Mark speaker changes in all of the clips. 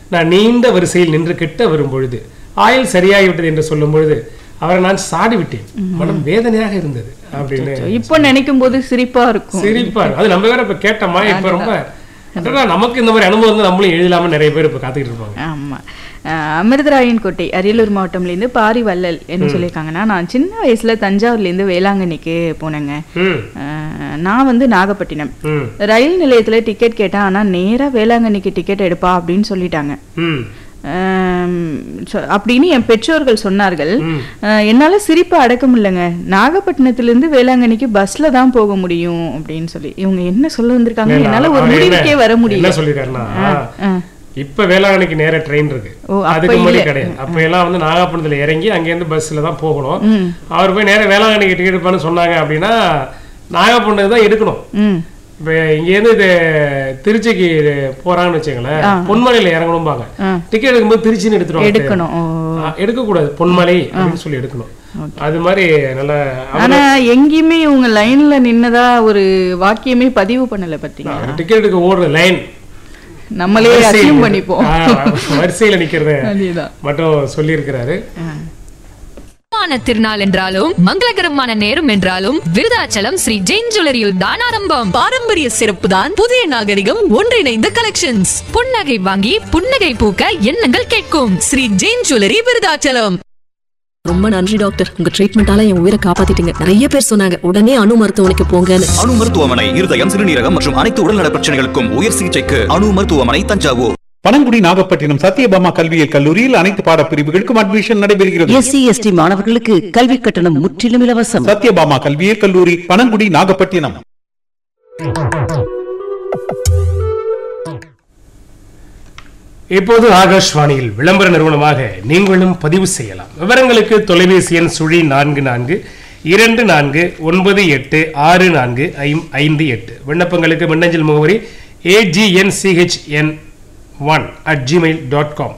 Speaker 1: நான் நீண்ட வரிசையில் நின்று கிட்ட வரும் பொழுது ஆயில் சரியாகிவிட்டது என்று சொல்லும் பொழுது அவரை நான் சாடி விட்டேன் மனம் வேதனையாக இருந்தது அப்படின்னு
Speaker 2: இப்போ நினைக்கும் போது சிரிப்பா இருக்கும்
Speaker 1: சிரிப்பார் அது நம்ம வேற இப்ப கேட்டோமா இப்ப ரொம்ப அடடா, நமக்கு இந்த மாதிரி அனுபவம் வந்து நம்மளும் எழுதலாம நிறைய பேர் இப்ப காத்துக்கிட்டு இருப்பாங்க
Speaker 2: ஆமா அஹ் அமிர்தராயன் கோட்டை அரியலூர் மாவட்டம்லேருந்து பாரி வள்ளல் என்ன சொல்லியிருக்காங்கன்னா நான் சின்ன வயசுல தஞ்சாவூர்லேருந்து வேளாங்கண்ணிக்கு போனேங்க
Speaker 1: ம்
Speaker 2: அஹ் நான் வந்து நாகப்பட்டினம்
Speaker 1: ம்
Speaker 2: ரயில் நிலையத்துல டிக்கெட் கேட்டேன் ஆனா நேரா வேளாங்கண்ணிக்கு டிக்கெட் எடுப்பா அப்படின்னு சொல்லிட்டாங்க
Speaker 1: ம்
Speaker 2: ஆம், சொ- அப்படின்னு என் பெற்றோர்கள் சொன்னார்கள்
Speaker 1: ம்.
Speaker 2: அஹ், என்னால சிரிப்பை அடக்க முடியலங்க நாகப்பட்டினத்திலிருந்து வேளாங்கண்ணிக்கு பஸ்ல தான் போக முடியும் அப்படின்னு சொல்லி இவங்க என்ன சொல்ல வந்திருக்காங்க
Speaker 1: இல்ல,
Speaker 2: என்னால ஒரு
Speaker 1: அவர்
Speaker 2: முடிவுக்கே
Speaker 1: என்ன-
Speaker 2: வர முடியல
Speaker 1: என்ன சொல்லிருக்காருன்னா
Speaker 2: ஆ.
Speaker 1: இப்ப வேளாங்கண்ணிக்கு நேர ட்ரெயின் இருக்கு
Speaker 2: ஓ, அப்ப
Speaker 1: அதுக்கு முன்னாடி
Speaker 2: இல்ல.
Speaker 1: கிடையாது அப்ப எல்லாம் வந்து நாகப்பட்டினத்துல இறங்கி அங்கேருந்து பஸ்ல தான் போகணும்
Speaker 2: ம்.
Speaker 1: அவர் போய் நேர வேளாங்கண்ணிக்கு டிக்கெட் எடுப்பான்னு சொன்னாங்க அப்படின்னா நாகப்பட்டினத்துக்கு தான் எடுக்கணும்
Speaker 2: ம்
Speaker 1: இப்ப இங்கேருந்து இது திருச்சிக்கு இது போறாங்கன்னு வச்சுங்களேன் பொன்மலையில இறங்கணும்பாங்க
Speaker 2: ஆ.
Speaker 1: டிக்கெட் எடுக்கும்போது திருச்சின்னு எடுத்துருவாங்க
Speaker 2: எடுக்கணும் ஓ.
Speaker 1: எடுக்க கூடாது பொன்மலை அப்படின்னு சொல்லி எடுக்கணும் அது மாதிரி நல்ல
Speaker 2: ஆனா எங்கேயுமே இவங்க லைன்ல நின்னதா ஒரு வாக்கியமே பதிவு பண்ணல பாத்தீங்க
Speaker 1: டிக்கெட் எடுக்க ஓடுற லைன்
Speaker 2: நம்மளே அசியம் பண்ணிப்போம்
Speaker 1: வரிசையில நிக்கிறது
Speaker 2: அதேதான்
Speaker 1: மட்டும் சொல்லியிருக்கிறாரு
Speaker 3: மான திருநாள் என்றாலும் மங்களகரமான நேரம் என்றாலும் விருதாச்சலம் ஸ்ரீ ஜெயின் ஜுவல்லரியில் தான் ஆரம்பம்
Speaker 4: பாரம்பரிய சிறப்பு தான் புதிய நாகரிகம் ஒன்றிணைந்த கலெக்ஷன்ஸ்
Speaker 3: புன்னகை வாங்கி புன்னகை பூக்க எண்ணங்கள் கேட்கும்
Speaker 4: ஸ்ரீ ஜெயின் ஜுவல்லரி விருதாச்சலம் ரொம்ப நன்றி டாக்டர் உங்க ட்ரீட்மெண்டால என் உயிரை காப்பாத்திட்டீங்க நிறைய பேர் சொன்னாங்க உடனே அணு மருத்துவமனைக்கு போங்கன்னு
Speaker 5: அணு மருத்துவமனை இருதயம் சிறுநீரகம் மற்றும் அனைத்து உடல்நல பிரச்சனைகளுக்கும் உயர் சிகிச்சைக்கு அணு மருத்துவமனை தஞ்சாவூர்
Speaker 6: பனங்குடி நாகப்பட்டினம் சத்யபாமா கல்வியியல் கல்லூரியில் அனைத்து பாடப்பிரிவுகளுக்கும் அட்மிஷன் நடைபெறுகிறது
Speaker 7: எஸ்சி எஸ்டி மாணவர்களுக்கு கல்வி கட்டணம் முற்றிலும் இலவசம்
Speaker 6: சத்யபாமா கல்வியியல் கல்லூரி பனங்குடி நாகப்பட்டினம்
Speaker 1: இப்போது ஆகாஷ்வாணியில் விளம்பர நிறுவனமாக நீங்களும் பதிவு செய்யலாம் விவரங்களுக்கு தொலைபேசி எண் சுழி நான்கு நான்கு இரண்டு நான்கு ஒன்பது எட்டு ஆறு நான்கு ஐம் ஐந்து எட்டு விண்ணப்பங்களுக்கு மின்னஞ்சல் முகவரி AGNCHN one at Gmail dot com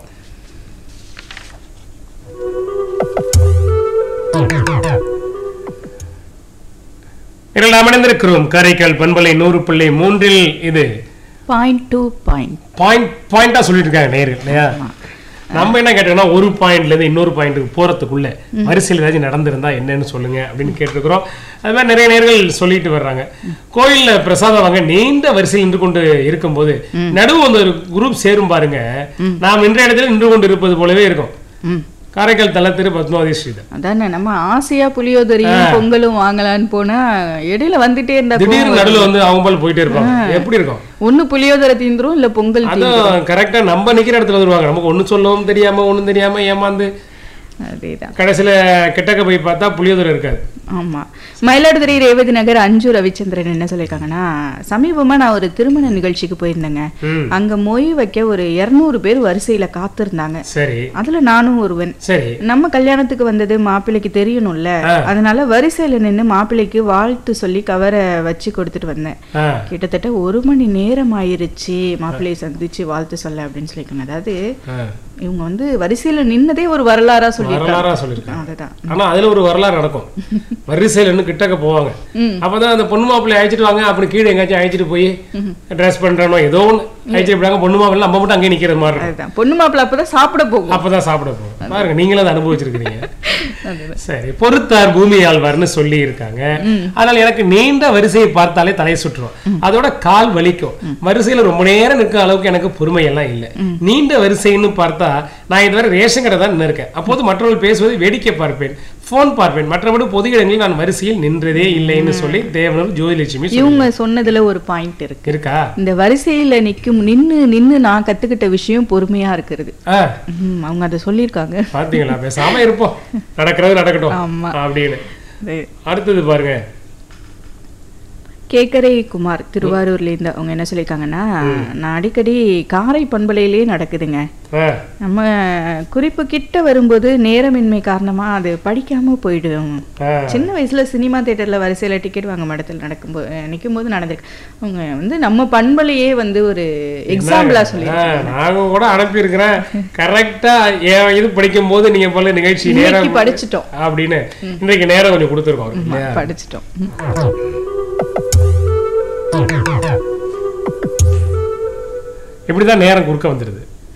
Speaker 1: நாம் இணைந்திருக்கிறோம் காரைக்கால் பண்பலை நூறு பிள்ளை மூன்றில் இது
Speaker 2: பாயிண்ட் டூ பாயிண்ட்
Speaker 1: பாயிண்ட் பாயிண்டா சொல்லிட்டு இருக்காங்க நேர்கள் இல்லையா நம்ம என்ன கேட்டோம்னா ஒரு பாயிண்ட்ல இருந்து இன்னொரு பாயிண்ட்டுக்கு போறதுக்குள்ள வரிசையில் ஏதாச்சும் நடந்திருந்தா என்னன்னு சொல்லுங்க அப்படின்னு கேட்டிருக்கிறோம் அது மாதிரி நிறைய நேர்கள் சொல்லிட்டு வர்றாங்க கோயில்ல பிரசாதம் வாங்க நீண்ட வரிசையில் நின்று கொண்டு இருக்கும்போது நடுவு வந்து ஒரு குரூப் சேரும் பாருங்க நாம் இன்றைய இடத்துல நின்று கொண்டு இருப்பது போலவே இருக்கும்
Speaker 2: ம்
Speaker 1: காரைக்கால் தலத்திரு பத்மாவதி ஸ்ரீதர்
Speaker 2: அதானே நம்ம ஆசையா புளியோதரையும் பொங்கலும் வாங்கலான்னு போனா இடையில வந்துட்டே இருந்தா
Speaker 1: திடீர்னு நடுவில் வந்து அவங்க போல போயிட்டே இருப்பாங்க எப்படி இருக்கும்
Speaker 2: ஒண்ணு புளியோதரை தீந்துரும் இல்ல பொங்கல் தீந்துரும்
Speaker 1: அதுவும் கரெக்டா நம்ம நிக்கிற இடத்துல வருவாங்க நமக்கு ஒண்ணு சொல்லவும் தெரியாம ஒண்ணும் தெரியாம ஏமாந்து
Speaker 2: அதேதான்
Speaker 1: கடைசியில கிட்டக்க போய் பார்த்தா புளியோதரை இருக்காது
Speaker 2: ஆமா மயிலாடுதுறை ரேவதி நகர் அஞ்சு ரவிச்சந்திரன் என்ன சொல்லியிருக்காங்கன்னா சமீபமா நான் ஒரு திருமண நிகழ்ச்சிக்கு போயிருந்தேங்க
Speaker 1: ம்.
Speaker 2: அங்க மொய் வைக்க ஒரு இருநூறு பேர் வரிசையில காத்திருந்தாங்க
Speaker 1: சரி
Speaker 2: அதுல நானும் ஒருவன்
Speaker 1: சரி
Speaker 2: நம்ம கல்யாணத்துக்கு வந்தது மாப்பிள்ளைக்கு தெரியணும்ல
Speaker 1: ஆ.
Speaker 2: அதனால வரிசையில நின்னு மாப்பிள்ளைக்கு வாழ்த்து சொல்லி கவரை வச்சு கொடுத்துட்டு வந்தேன்
Speaker 1: ஆ,
Speaker 2: கிட்டத்தட்ட ஒரு மணி நேரம் ஆயிருச்சு மாப்பிள்ளையை சந்திச்சு வாழ்த்து சொல்ல அப்படின்னு சொல்லியிருக்காங்க அதாவது
Speaker 1: ஆ.
Speaker 2: இவங்க வந்து வரிசையில நின்னதே ஒரு வரலாறா
Speaker 1: வரலாறா
Speaker 2: சொல்லியிருக்காங்க
Speaker 1: சொல்லியிருக்காங்க
Speaker 2: அதுதான்
Speaker 1: ஆனா அதுல ஒரு வரலாறு நடக்கும் வரிசையில இருந்து கிட்டக்க போவாங்க அப்பதான் அந்த பொண்ணு மாப்பிள்ளை அழைச்சிட்டு வாங்க அப்படி கீழே எங்கேயாச்சும் அழைச்சிட்டு போய் ட்ரெஸ் பண்றானோ ஏதோ ஒண்ணு அழைச்சிட்டு போயிடாங்க பொண்ணு மாப்பிள்ளை நம்ம மட்டும் அங்கேயே நிக்கிற மாதிரி இருக்கும்.
Speaker 2: அதுதான் பொண்ணு மாப்பிள்ளை அப்பதான் சாப்பிட போகும்
Speaker 1: அப்பதான் சாப்பிட போகும் பாருங்க நீங்களும் அதை அனுபவிச்சிருக்கிறீங்க சரி பொறுத்தார் பூமி ஆழ்வார்னு சொல்லி இருக்காங்க அதனால எனக்கு நீண்ட வரிசையை பார்த்தாலே தலை சுற்றுரும் அதோட கால் வலிக்கும் வரிசையில ரொம்ப நேரம் நிற்கிற அளவுக்கு எனக்கு பொறுமை எல்லாம் இல்லை நீண்ட வரிசைன்னு பார்த்தா நான் இதுவரை ரேஷன் கடை தான் நின்று இருக்கேன் அப்போது மற்றவர்கள் பேசுவது வேடிக்கை பார்ப்பேன் போன் பார்ப்பேன் மற்றபடி பொது இடங்களில் நான் வரிசையில் நின்றதே இல்லைன்னு சொல்லி தேவனூர் ஜோதிலட்சுமி சொல்லி-
Speaker 2: இவங்க சொன்னதுல ஒரு பாயிண்ட் இருக்கு
Speaker 1: இருக்கா
Speaker 2: இந்த வரிசையில நிக்கும் நின்னு நின்னு நான் கத்துக்கிட்ட விஷயம் பொறுமையா இருக்கிறது
Speaker 1: ஆ
Speaker 2: ம், அவங்க அதை சொல்லியிருக்காங்க
Speaker 1: பாத்தீங்களா பேசாம இருப்போம் நடக்கிறது நடக்கட்டும்
Speaker 2: ஆமா.
Speaker 1: அப்படின்னு
Speaker 2: அது
Speaker 1: அடுத்தது பாருங்க
Speaker 2: கேக்கரை குமார் திருவாரூர்ல இருந்து அவங்க என்ன சொல்லியிருக்காங்கன்னா நான் அடிக்கடி காரை பண்பலையிலேயே நடக்குதுங்க
Speaker 1: ஆ,
Speaker 2: நம்ம குறிப்பு கிட்ட வரும்போது நேரமின்மை காரணமா அது படிக்காம போயிடும்
Speaker 1: ஆ.
Speaker 2: சின்ன வயசுல சினிமா தியேட்டர்ல வரிசையில டிக்கெட் வாங்க இடத்துல நடக்கும்போது நிற்கும் போது நடந்திருக்கு அவங்க வந்து நம்ம பண்பலையே வந்து ஒரு எக்ஸாம்பிளா சொல்லி
Speaker 1: ஆ, நாங்க கூட அனுப்பியிருக்கிறேன் கரெக்டா என் இது படிக்கும் போது நீங்க போல நிகழ்ச்சி
Speaker 2: இன்னைக்கு
Speaker 1: நேரம்
Speaker 2: படிச்சிட்டோம்.
Speaker 1: அப்படின்னு இன்றைக்கு நேரம் கொஞ்சம் கொடுத்துருக்கோம் இல்லையா?
Speaker 2: படிச்சிட்டோம்
Speaker 1: இப்படிதான் நேரம் குறுக்க வந்துடுது